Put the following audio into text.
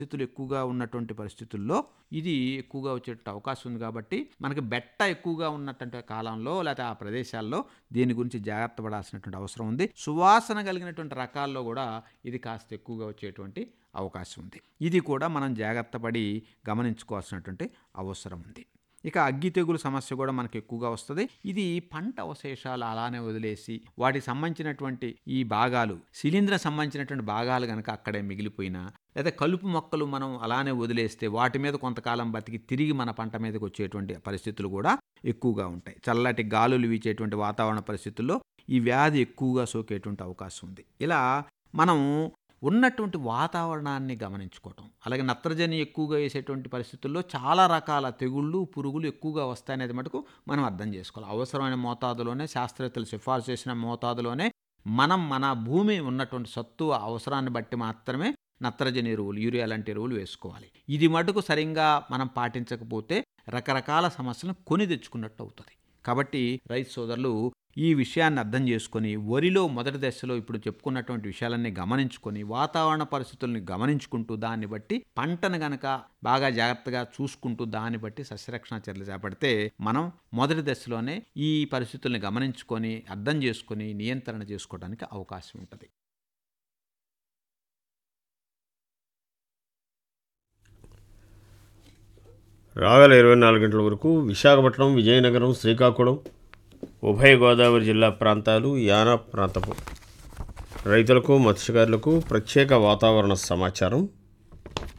పరిస్థితులు ఎక్కువగా ఉన్నటువంటి పరిస్థితుల్లో ఇది ఎక్కువగా వచ్చే అవకాశం ఉంది కాబట్టి మనకి బెట్ట ఎక్కువగా ఉన్నటువంటి కాలంలో లేకపోతే ఆ ప్రదేశాల్లో దీని గురించి జాగ్రత్త పడాల్సినటువంటి అవసరం ఉంది సువాసన కలిగినటువంటి రకాల్లో కూడా ఇది కాస్త ఎక్కువగా వచ్చేటువంటి అవకాశం ఉంది ఇది కూడా మనం జాగ్రత్త పడి గమనించుకోవాల్సినటువంటి అవసరం ఉంది ఇక అగ్గి తెగులు సమస్య కూడా మనకు ఎక్కువగా వస్తుంది ఇది పంట అవశేషాలు అలానే వదిలేసి వాటికి సంబంధించినటువంటి ఈ భాగాలు శిలీంద్ర సంబంధించినటువంటి భాగాలు కనుక అక్కడే మిగిలిపోయినా లేదా కలుపు మొక్కలు మనం అలానే వదిలేస్తే వాటి మీద కొంతకాలం బతికి తిరిగి మన పంట మీదకి వచ్చేటువంటి పరిస్థితులు కూడా ఎక్కువగా ఉంటాయి చల్లటి గాలులు వీచేటువంటి వాతావరణ పరిస్థితుల్లో ఈ వ్యాధి ఎక్కువగా సోకేటువంటి అవకాశం ఉంది ఇలా మనం ఉన్నటువంటి వాతావరణాన్ని గమనించుకోవటం అలాగే నత్రజని ఎక్కువగా వేసేటువంటి పరిస్థితుల్లో చాలా రకాల తెగుళ్ళు పురుగులు ఎక్కువగా వస్తాయనేది మటుకు మనం అర్థం చేసుకోవాలి అవసరమైన మోతాదులోనే శాస్త్రవేత్తలు సిఫార్సు చేసిన మోతాదులోనే మనం మన భూమి ఉన్నటువంటి సత్తు అవసరాన్ని బట్టి మాత్రమే నత్రజని ఎరువులు యూరియా లాంటి ఎరువులు వేసుకోవాలి ఇది మటుకు సరిగ్గా మనం పాటించకపోతే రకరకాల సమస్యలను కొని తెచ్చుకున్నట్టు అవుతుంది కాబట్టి రైతు సోదరులు ఈ విషయాన్ని అర్థం చేసుకొని వరిలో మొదటి దశలో ఇప్పుడు చెప్పుకున్నటువంటి విషయాలన్నీ గమనించుకొని వాతావరణ పరిస్థితుల్ని గమనించుకుంటూ దాన్ని బట్టి పంటను గనక బాగా జాగ్రత్తగా చూసుకుంటూ దాన్ని బట్టి సస్యరక్షణ చర్యలు చేపడితే మనం మొదటి దశలోనే ఈ పరిస్థితుల్ని గమనించుకొని అర్థం చేసుకొని నియంత్రణ చేసుకోవడానికి అవకాశం ఉంటుంది రాగల ఇరవై నాలుగు గంటల వరకు విశాఖపట్నం విజయనగరం శ్రీకాకుళం ఉభయ గోదావరి జిల్లా ప్రాంతాలు యానా ప్రాంతపు రైతులకు మత్స్యకారులకు ప్రత్యేక వాతావరణ సమాచారం